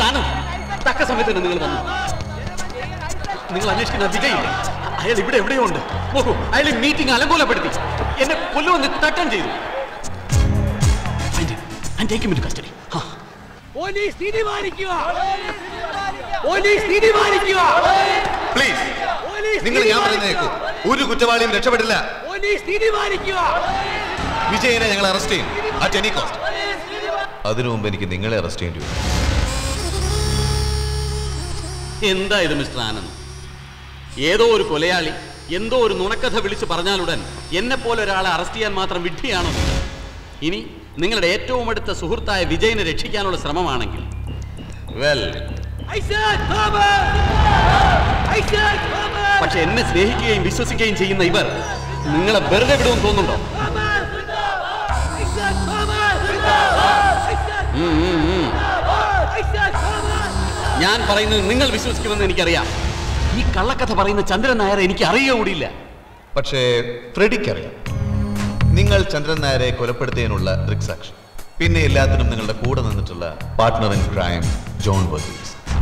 Mister Anand തക്ക സമയത്തിന് നിങ്ങൾ വന്നു നിങ്ങൾ അന്വേഷിക്കുന്ന വിജയില്ല അയാൾ ഇവിടെ എവിടെയോ ഉണ്ട് നോക്കൂ അയാൾ ഈ മീറ്റിംഗ് അലങ്കോലപ്പെടുത്തി എന്നെ കൊല്ലുമെന്ന് തട്ടം ചെയ്തു കസ്റ്റഡി പോലീസ് തീരുമാനിക്കുക പോലീസ് തീരുമാനിക്കുക പ്ലീസ് നിങ്ങൾ ഞാൻ പറയുന്നത് കേൾക്കൂ ഒരു കുറ്റവാളിയും രക്ഷപ്പെടില്ല പോലീസ് തീരുമാനിക്കുക വിജയനെ ഞങ്ങൾ അറസ്റ്റ് ചെയ്യും അറ്റ് എനി കോസ്റ്റ് അതിനു മുമ്പ് എനിക്ക് നിങ്ങളെ അറസ്റ്റ് ചെയ്യേണ്ടി വരും എന്താ ഇത് മിസ്റ്റർ ആനന്ദ് ഏതോ ഒരു കൊലയാളി എന്തോ ഒരു നുണക്കഥ വിളിച്ചു പറഞ്ഞാലുടൻ എന്നെ പോലെ ഒരാളെ അറസ്റ്റ് ചെയ്യാൻ മാത്രം വിഡ്ഢിയാണോ ഇനി നിങ്ങളുടെ ഏറ്റവും അടുത്ത സുഹൃത്തായ വിജയനെ രക്ഷിക്കാനുള്ള ശ്രമമാണെങ്കിൽ well I said Thomas! I said Thomas! പക്ഷെ എന്നെ സ്നേഹിക്കുകയും വിശ്വസിക്കുകയും ചെയ്യുന്ന ഇവർ നിങ്ങളെ വെറുതെ വിടുമെന്ന് തോന്നുന്നുണ്ടോ I said Thomas! I said ഉം, ഉം, ഉം. I said Thomas! ഞാൻ പറയുന്നത് നിങ്ങൾ വിശ്വസിക്കുമെന്ന് എനിക്കറിയാം ഈ കള്ളക്കഥ പറയുന്ന ചന്ദ്രൻ നായർ എനിക്ക് അറിയുക കൂടിയില്ല പക്ഷേ ഫ്രെഡിക്കറിയാം നിങ്ങൾ ചന്ദ്രൻ നായരെ കൊലപ്പെടുത്തിയതിനുള്ള ദൃക്സാക്ഷി പിന്നെ എല്ലാത്തിനും നിങ്ങളുടെ കൂടെ നിന്നിട്ടുള്ള partner in crime John Varghese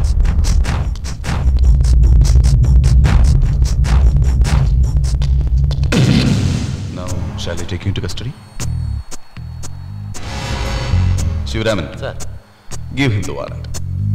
Now, shall I take you into custody? Sivaraman Sir. give him the warrant.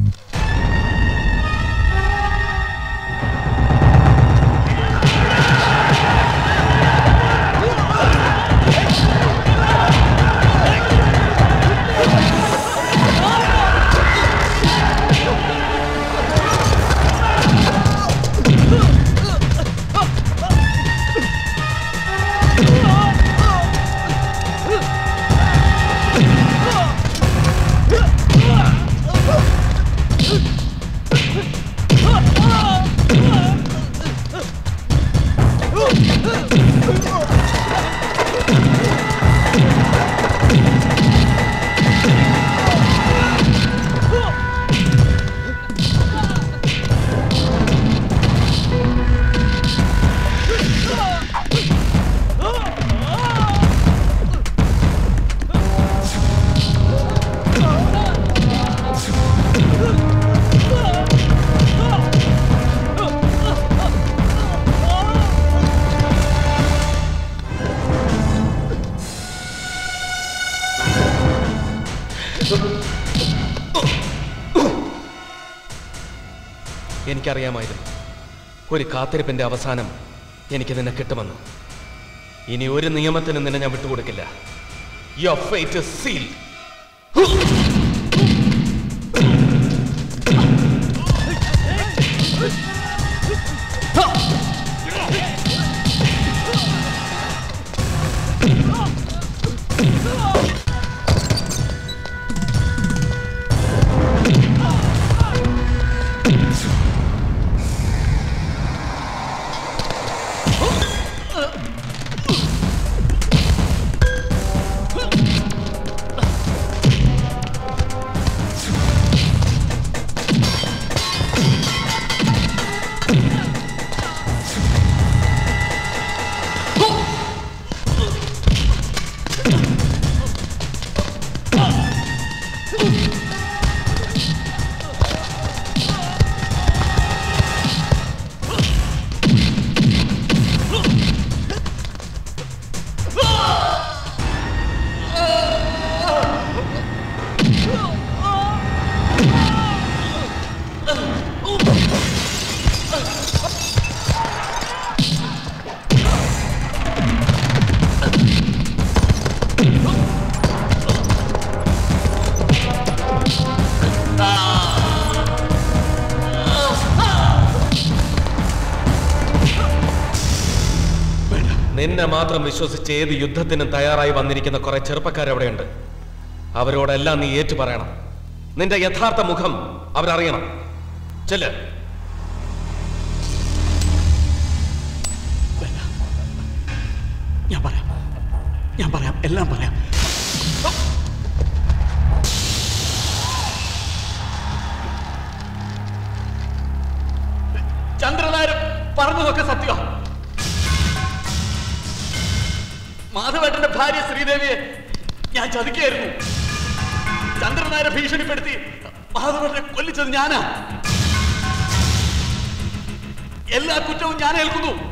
എനിക്കറിയാമായിരുന്നു ഒരു കാത്തിരിപ്പിന്റെ അവസാനം എനിക്ക് നിന്നെ കിട്ടുമെന്ന് ഇനി ഒരു നിയമത്തിനും നിന്നെ ഞാൻ വിട്ടുകൊടുക്കില്ല യുവർ ഫേറ്റ് സീൽ നിന്നെ മാത്രം വിശ്വസിച്ച് ഏത് യുദ്ധത്തിനും തയ്യാറായി വന്നിരിക്കുന്ന കുറെ ചെറുപ്പക്കാരവിടെയുണ്ട് അവരോടെല്ലാം നീ ഏറ്റു പറയണം നിന്റെ യഥാർത്ഥ മുഖം അവരറിയണം ചെല്ല് ഞാൻ പറയാം ഞാൻ പറയാം എല്ലാം പറയാം ചന്ദ്രനായർ പറഞ്ഞതൊക്കെ സത്യം മാധവേട്ടന്റെ ഭാര്യ ശ്രീദേവിയെ ഞാൻ ചതിക്കായിരുന്നു ചന്ദ്രനായരെ ഭീഷണിപ്പെടുത്തി മാധവനെ കൊല്ലിച്ചത് ഞാനാ എല്ലാ കുറ്റവും ഞാൻ ഏൽക്കുന്നു